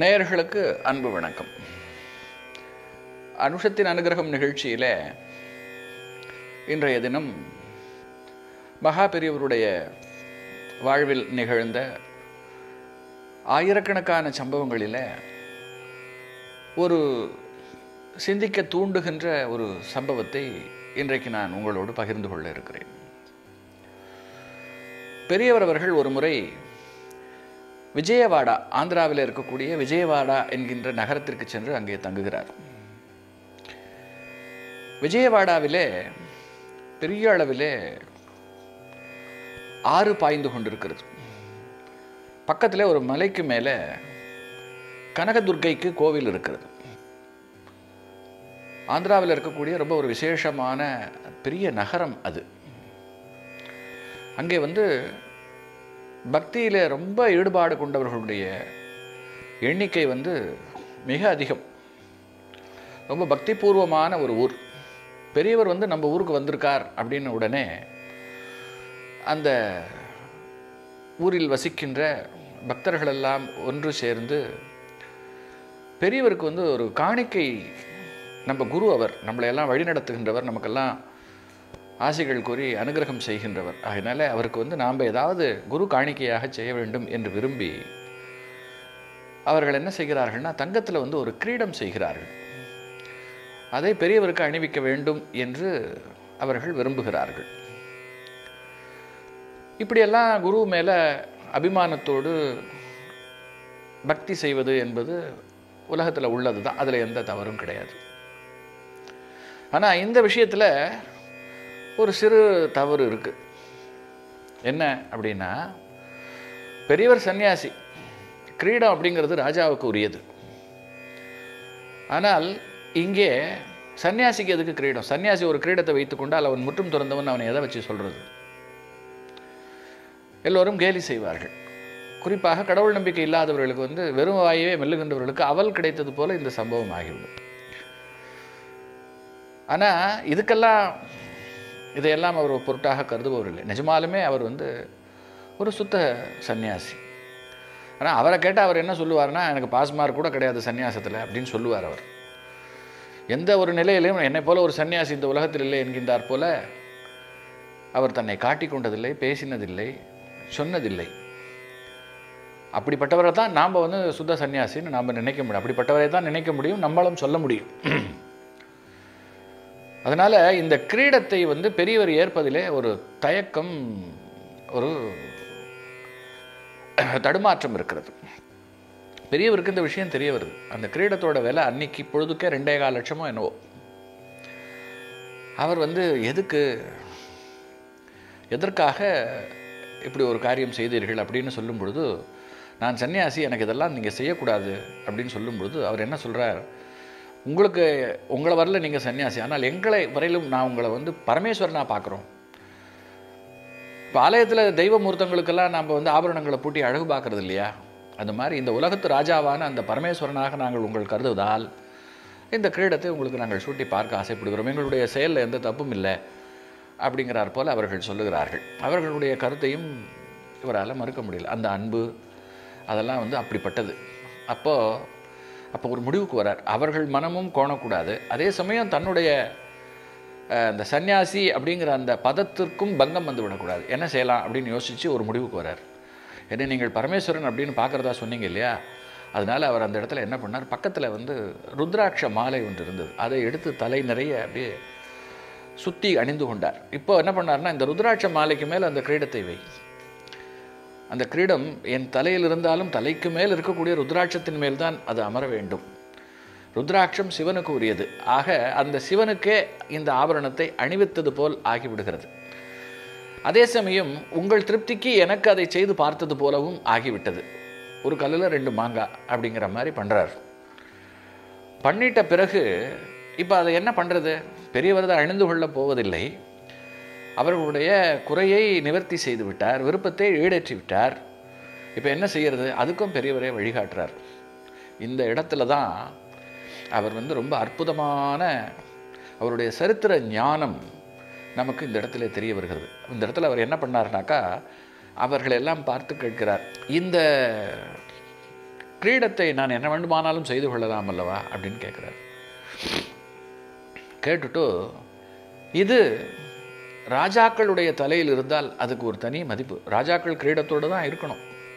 நேயர்களுக்கு அன்பு வணக்கம் அனுஷத்தின் அனுகிரகம் நிகழ்ச்சியில் இன்றைய தினம் மகா பெரியவருடைய வாழ்வில் நிகழ்ந்த ஆயிரக்கணக்கான சம்பவங்களில் ஒரு சிந்திக்க தூண்டுகின்ற ஒரு சம்பவத்தை இன்றைக்கு நான் உங்களோடு பகிர்ந்து கொள்ள இருக்கிறேன் பெரியவர் அவர்கள் ஒரு முறை விஜயவாடா ஆந்திராவில் இருக்கக்கூடிய விஜயவாடா என்கின்ற நகரத்திற்கு சென்று அங்கே தங்குகிறார் விஜயவாடாவிலே பெரிய அளவிலே ஆறு பாய்ந்து கொண்டிருக்கிறது பக்கத்தில் ஒரு மலைக்கு மேலே கனகதுர்க்கைக்கு கோவில் இருக்கிறது ஆந்திராவில் இருக்கக்கூடிய ரொம்ப ஒரு விசேஷமான பெரிய நகரம் அது அங்கே வந்து பக்தியில் ரொம்ப ஈடுபாடு கொண்டவர்களுடைய எண்ணிக்கை வந்து மிக அதிகம் ரொம்ப பக்திபூர்வமான ஒரு ஊர் பெரியவர் வந்து நம்ம ஊருக்கு வந்திருக்கார் அப்படின்னு உடனே அந்த ஊரில் வசிக்கின்ற பக்தர்களெல்லாம் ஒன்று சேர்ந்து பெரியவருக்கு வந்து ஒரு காணிக்கை நம்ம குரு அவர் நம்மளை எல்லாம் வழிநடத்துகின்றவர் நமக்கெல்லாம் ஆசைகள் கூறி அனுகிரகம் செய்கின்றவர் அதனால் அவருக்கு வந்து நாம் ஏதாவது குரு காணிக்கையாக செய்ய வேண்டும் என்று விரும்பி அவர்கள் என்ன செய்கிறார்கள்னா தங்கத்தில் வந்து ஒரு கிரீடம் செய்கிறார்கள் அதை பெரியவருக்கு அணிவிக்க வேண்டும் என்று அவர்கள் விரும்புகிறார்கள் இப்படியெல்லாம் குரு மேலே அபிமானத்தோடு பக்தி செய்வது என்பது உலகத்தில் உள்ளது தான் அதில் எந்த தவறும் கிடையாது ஆனால் இந்த விஷயத்தில் ஒரு சிறு தவறு இருக்குது என்ன அப்படின்னா பெரியவர் சன்னியாசி கிரீடம் அப்படிங்கிறது ராஜாவுக்கு உரியது ஆனால் இங்கே சன்னியாசிக்கு எதுக்கு கிரீடம் சன்னியாசி ஒரு கிரீடத்தை வைத்துக்கொண்டால் அவன் முற்றும் துறந்தவன் அவனை எதை வச்சு சொல்கிறது எல்லோரும் கேலி செய்வார்கள் குறிப்பாக கடவுள் நம்பிக்கை இல்லாதவர்களுக்கு வந்து வெறும் வாயவே மெல்லுகின்றவர்களுக்கு அவல் கிடைத்தது போல இந்த சம்பவம் ஆகிவிடும் ஆனால் இதுக்கெல்லாம் இதையெல்லாம் அவர் பொருட்டாக கருதுபவர் இல்லை நிஜமாலுமே அவர் வந்து ஒரு சுத்த சன்னியாசி ஆனால் அவரை கேட்டால் அவர் என்ன சொல்லுவார்னா எனக்கு பாஸ் மார்க் கூட கிடையாது சன்னியாசத்தில் அப்படின்னு சொல்லுவார் அவர் எந்த ஒரு நிலையிலையும் என்னை போல ஒரு சன்னியாசி இந்த உலகத்தில் இல்லை என்கின்றார் போல அவர் தன்னை காட்டிக்கொண்டதில்லை பேசினதில்லை சொன்னதில்லை அப்படிப்பட்டவரை தான் நாம் வந்து சுத்த சன்னியாசின்னு நாம் நினைக்க முடியும் அப்படிப்பட்டவரை தான் நினைக்க முடியும் நம்மளும் சொல்ல முடியும் அதனால் இந்த கிரீடத்தை வந்து பெரியவர் ஏற்பதிலே ஒரு தயக்கம் ஒரு தடுமாற்றம் இருக்கிறது பெரியவருக்கு இந்த விஷயம் தெரிய வருது அந்த கிரீடத்தோட விலை அன்னைக்கு பொழுதுக்கே ரெண்டே கால் லட்சமோ என்னவோ அவர் வந்து எதுக்கு எதற்காக இப்படி ஒரு காரியம் செய்தீர்கள் அப்படின்னு சொல்லும் பொழுது நான் சன்னியாசி எனக்கு இதெல்லாம் நீங்கள் செய்யக்கூடாது அப்படின்னு சொல்லும் பொழுது அவர் என்ன சொல்கிறார் உங்களுக்கு உங்களை வரல நீங்கள் சன்னியாசி ஆனால் எங்களை வரையிலும் நான் உங்களை வந்து பரமேஸ்வரனாக பார்க்குறோம் இப்போ ஆலயத்தில் தெய்வ மூர்த்தங்களுக்கெல்லாம் நம்ம வந்து ஆபரணங்களை பூட்டி அழகு பார்க்குறது இல்லையா அந்த மாதிரி இந்த உலகத்து ராஜாவான அந்த பரமேஸ்வரனாக நாங்கள் உங்கள் கருதுவதால் இந்த கிரீடத்தை உங்களுக்கு நாங்கள் சூட்டி பார்க்க ஆசைப்படுகிறோம் எங்களுடைய செயலில் எந்த தப்பும் இல்லை அப்படிங்கிறார் போல் அவர்கள் சொல்லுகிறார்கள் அவர்களுடைய கருத்தையும் இவரால் மறுக்க முடியல அந்த அன்பு அதெல்லாம் வந்து அப்படிப்பட்டது அப்போது அப்போ ஒரு முடிவுக்கு வரார் அவர்கள் மனமும் கோணக்கூடாது அதே சமயம் தன்னுடைய அந்த சன்னியாசி அப்படிங்கிற அந்த பதத்திற்கும் பங்கம் வந்து விடக்கூடாது என்ன செய்யலாம் அப்படின்னு யோசித்து ஒரு முடிவுக்கு வரார் ஏன்னா நீங்கள் பரமேஸ்வரன் அப்படின்னு பார்க்குறதா சொன்னீங்க இல்லையா அதனால் அவர் அந்த இடத்துல என்ன பண்ணார் பக்கத்தில் வந்து ருத்ராட்ச மாலை ஒன்று இருந்தது அதை எடுத்து தலை நிறைய அப்படியே சுற்றி அணிந்து கொண்டார் இப்போ என்ன பண்ணார்னா இந்த ருத்ராட்ச மாலைக்கு மேலே அந்த கிரீடத்தை வை அந்த கிரீடம் என் தலையில் இருந்தாலும் தலைக்கு மேல் இருக்கக்கூடிய ருத்ராட்சத்தின் மேல் தான் அது அமர வேண்டும் ருத்ராட்சம் சிவனுக்கு உரியது ஆக அந்த சிவனுக்கே இந்த ஆபரணத்தை அணிவித்தது போல் ஆகிவிடுகிறது அதே சமயம் உங்கள் திருப்திக்கு எனக்கு அதை செய்து பார்த்தது போலவும் ஆகிவிட்டது ஒரு கல்லில் ரெண்டு மாங்காய் அப்படிங்கிற மாதிரி பண்ணுறார் பண்ணிட்ட பிறகு இப்போ அதை என்ன பண்ணுறது பெரியவர் தான் அணிந்து கொள்ளப் போவதில்லை அவர்களுடைய குறையை நிவர்த்தி செய்து விட்டார் விருப்பத்தை ஈடேற்றி விட்டார் இப்போ என்ன செய்கிறது அதுக்கும் பெரியவரே வழிகாட்டுறார் இந்த இடத்துல தான் அவர் வந்து ரொம்ப அற்புதமான அவருடைய சரித்திர ஞானம் நமக்கு இந்த இடத்துல தெரிய வருகிறது இந்த இடத்துல அவர் என்ன பண்ணார்னாக்கா அவர்களெல்லாம் பார்த்து கேட்கிறார் இந்த கிரீடத்தை நான் என்ன வேண்டுமானாலும் செய்து கொள்ளலாம் அல்லவா அப்படின்னு கேட்குறாரு கேட்டுட்டு இது ராஜாக்களுடைய தலையில் இருந்தால் அதுக்கு ஒரு தனி மதிப்பு ராஜாக்கள் கிரீடத்தோடு தான் இருக்கணும்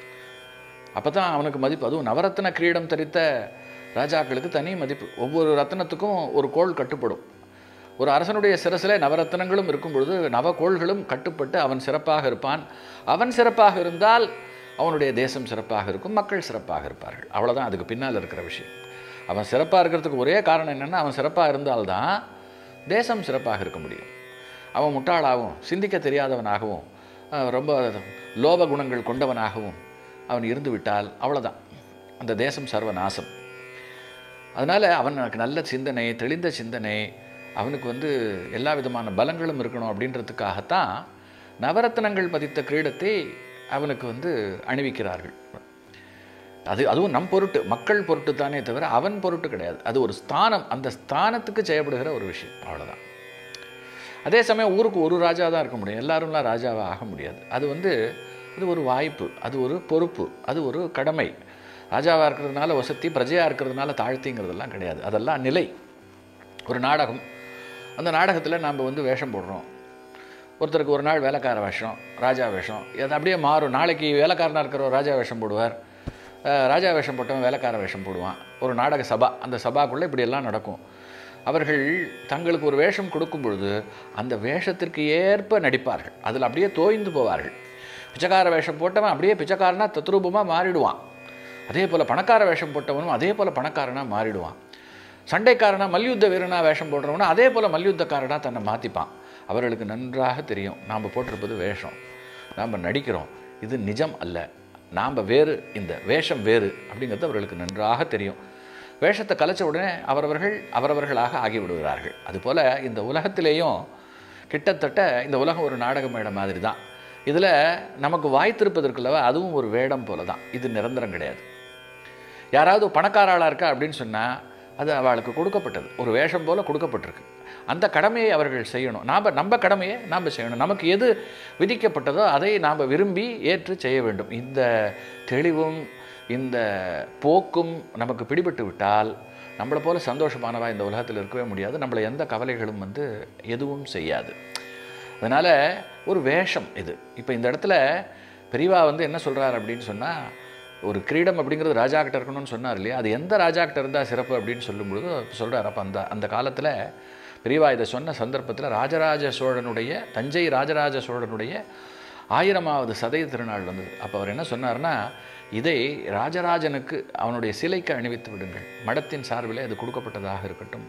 அப்போ தான் அவனுக்கு மதிப்பு அதுவும் நவரத்ன கிரீடம் தரித்த ராஜாக்களுக்கு தனி மதிப்பு ஒவ்வொரு ரத்னத்துக்கும் ஒரு கோள் கட்டுப்படும் ஒரு அரசனுடைய சிரசில் நவரத்னங்களும் இருக்கும் பொழுது நவகோள்களும் கட்டுப்பட்டு அவன் சிறப்பாக இருப்பான் அவன் சிறப்பாக இருந்தால் அவனுடைய தேசம் சிறப்பாக இருக்கும் மக்கள் சிறப்பாக இருப்பார்கள் அவ்வளோதான் அதுக்கு பின்னால் இருக்கிற விஷயம் அவன் சிறப்பாக இருக்கிறதுக்கு ஒரே காரணம் என்னென்னா அவன் சிறப்பாக இருந்தால்தான் தேசம் சிறப்பாக இருக்க முடியும் அவன் முட்டாளாகவும் சிந்திக்க தெரியாதவனாகவும் அஹ், ரொம்ப லோப குணங்கள் கொண்டவனாகவும் அவன் இருந்து விட்டால் அவ்வளோதான் அந்த தேசம் சர்வநாசம் அதனால் அவனுக்கு நல்ல சிந்தனை தெளிந்த சிந்தனை அவனுக்கு வந்து எல்லா விதமான பலங்களும் இருக்கணும் அப்படின்றதுக்காகத்தான் நவரத்னங்கள் பதித்த கிரீடத்தை அவனுக்கு வந்து அணிவிக்கிறார்கள் அது அதுவும் நம் பொருட்டு மக்கள் பொருட்டு தானே தவிர அவன் பொருட்டு கிடையாது அது ஒரு ஸ்தானம் அந்த ஸ்தானத்துக்கு செய்யப்படுகிற ஒரு விஷயம் அவ்வளோதான் அதே சமயம் ஊருக்கு ஒரு ராஜா தான் இருக்க முடியும் எல்லாரும்லாம் ராஜாவாக ஆக முடியாது அது வந்து அது ஒரு வாய்ப்பு அது ஒரு பொறுப்பு அது ஒரு கடமை ராஜாவாக இருக்கிறதுனால வசதி பிரஜையாக இருக்கிறதுனால தாழ்த்திங்கிறதெல்லாம் கிடையாது அதெல்லாம் நிலை ஒரு நாடகம் அந்த நாடகத்தில் நாம் வந்து வேஷம் போடுறோம் ஒருத்தருக்கு ஒரு நாள் வேலைக்கார வேஷம் ராஜா வேஷம் அது அப்படியே மாறும் நாளைக்கு வேலைக்காரனாக இருக்கிற ஒரு ராஜா வேஷம் போடுவார் அஹ் ராஜா வேஷம் போட்டவன் வேலைக்கார வேஷம் போடுவான் ஒரு நாடக சபா அந்த சபாக்குள்ளே இப்படியெல்லாம் நடக்கும் அவர்கள் தங்களுக்கு ஒரு வேஷம் கொடுக்கும் பொழுது அந்த வேஷத்திற்கு ஏற்ப நடிப்பார்கள் அதில் அப்படியே தோய்ந்து போவார்கள் பிச்சைக்கார வேஷம் போட்டவன் அப்படியே பிச்சைக்காரனா தத்ரூபமாக மாறிடுவான் அதே போல் பணக்கார வேஷம் போட்டவனும் அதே போல் பணக்காரனாக மாறிடுவான் சண்டைக்காரனா மல்யுத்த வீரனா வேஷம் போடுறவனும் அதே போல் மல்யுத்தக்காரனாக தன்னை மாற்றிப்பான் அவர்களுக்கு நன்றாக தெரியும் நாம் போட்டிருப்பது வேஷம் நாம் நடிக்கிறோம் இது நிஜம் அல்ல நாம் வேறு இந்த வேஷம் வேறு அப்படிங்கிறது அவர்களுக்கு நன்றாக தெரியும் வேஷத்தை கலைச்ச உடனே அவரவர்கள் அவரவர்களாக ஆகிவிடுகிறார்கள் அதுபோல் இந்த உலகத்திலேயும் கிட்டத்தட்ட இந்த உலகம் ஒரு நாடக மேடம் மாதிரி தான் இதில் நமக்கு வாய்த்திருப்பதற்குள்ளவ அதுவும் ஒரு வேடம் போல தான் இது நிரந்தரம் கிடையாது யாராவது பணக்கார ஆளாக இருக்கா அப்படின்னு சொன்னால் அது அவளுக்கு கொடுக்கப்பட்டது ஒரு வேஷம் போல் கொடுக்கப்பட்டிருக்கு அந்த கடமையை அவர்கள் செய்யணும் நாம் நம்ம கடமையை நாம் செய்யணும் நமக்கு எது விதிக்கப்பட்டதோ அதை நாம் விரும்பி ஏற்று செய்ய வேண்டும் இந்த தெளிவும் இந்த போக்கும் நமக்கு பிடிபட்டு விட்டால் நம்மளை போல சந்தோஷமானவா இந்த உலகத்தில் இருக்கவே முடியாது நம்மளை எந்த கவலைகளும் வந்து எதுவும் செய்யாது அதனால் ஒரு வேஷம் இது இப்போ இந்த இடத்துல பெரியவா வந்து என்ன சொல்கிறார் அப்படின்னு சொன்னால் ஒரு கிரீடம் அப்படிங்கிறது ராஜா கிட்ட இருக்கணும்னு சொன்னார் இல்லையா அது எந்த ராஜா கிட்ட இருந்தால் சிறப்பு அப்படின்னு சொல்லும்பொழுது சொல்கிறார் அப்போ அந்த அந்த காலத்தில் பெரியவா இதை சொன்ன சந்தர்ப்பத்தில் ராஜராஜ சோழனுடைய தஞ்சை ராஜராஜ சோழனுடைய ஆயிரமாவது சதய திருநாள் வந்தது அப்போ அவர் என்ன சொன்னார்னா இதை ராஜராஜனுக்கு அவனுடைய சிலைக்கு அணிவித்து விடுங்கள் மடத்தின் சார்பில் அது கொடுக்கப்பட்டதாக இருக்கட்டும்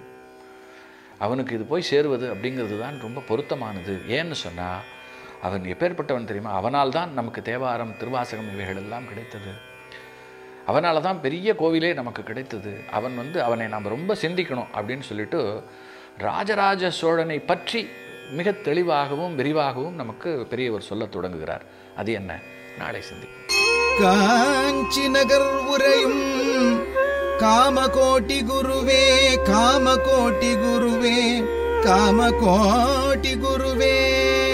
அவனுக்கு இது போய் சேருவது அப்படிங்கிறது தான் ரொம்ப பொருத்தமானது ஏன்னு சொன்னால் அவன் எப்பேற்பட்டவன் தெரியுமா அவனால் தான் நமக்கு தேவாரம் திருவாசகம் இவைகள் எல்லாம் கிடைத்தது அவனால தான் பெரிய கோவிலே நமக்கு கிடைத்தது அவன் வந்து அவனை நாம் ரொம்ப சிந்திக்கணும் அப்படின்னு சொல்லிட்டு ராஜராஜ சோழனை பற்றி மிக தெளிவாகவும் விரிவாகவும் நமக்கு பெரியவர் சொல்லத் தொடங்குகிறார் அது என்ன நாளை சிந்திப்போம் காஞ்சி நகர் உரையும் காமகோட்டி குருவே காமகோட்டி குருவே காமகோட்டி குருவே